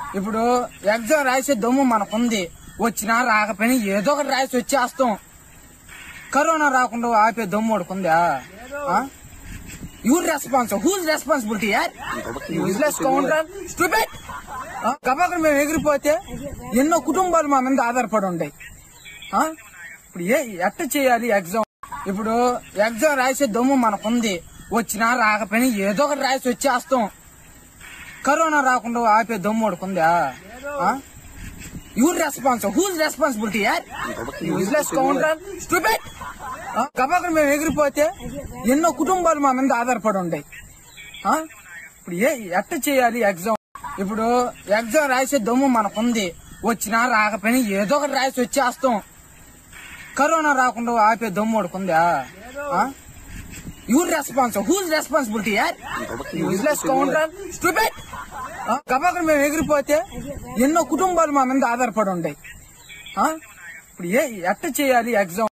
ఇప్పుడు ఎగ్జామ్ రాసే దమ్ము మనకుంది వచ్చినా రాకపోయినా ఏదో ఒకటి రాసి వచ్చేస్తాం కరోనా రాకుండా ఆపే దమ్ము ఒకటికుందా యూర్ రెస్పాన్స్ హూజ్ రెస్పాన్సిబిలిటీ యార్ యూజ్లెస్ కౌంటర్ స్టూపిడ్ గబాకలు మేము ఎగిరిపోతే ఎన్నో కుటుంబాలు మా మీద ఆధారపడి ఉంటాయి ఆ? ఇప్పుడు ఏ ఎట్ట చేయాలి ఎగ్జామ్ ఇప్పుడు ఎగ్జామ్ రాసే దమ్ము మనకుంది వచ్చినా రాకపోయినా ఏదో ఒకటి రాసి వచ్చేస్తాం కరోనా రాకుండా ఆపే దమ్ము ఒకటికుందా యూర్ రెస్పాన్స్ హూజ్ రెస్పాన్సిబిలిటీ యార్ యూజ్లెస్ కౌంటర్ స్టూపిడ్ గబాకలు మేము ఎగిరిపోతే ఎన్నో కుటుంబాలు మా మీద ఆధారపడి ఉంటాయి ఆ? ఇప్పుడు ఏ ఎట్ట చేయాలి ఎగ్జామ్ ఇప్పుడు ఎగ్జామ్ రాసే దమ్ము మనకుంది వచ్చినా రాకపోయినా ఏదో ఒకటి రాసి వచ్చేస్తాం కరోనా రాకుండా ఆపే దమ్ము ఒకటికుందా యూర్ రెస్పాన్స్ హూజ్ రెస్పాన్సిబిలిటీ యార్ యూజ్లెస్ కౌంటర్ స్టూపిడ్ గబాకలు మేము ఎగిరిపోతే ఎన్నో కుటుంబాలు మా మీద ఆధారపడి ఉంటాయి ఆ? ఇప్పుడు ఏ ఎట్ట చేయాలి ఎగ్జామ్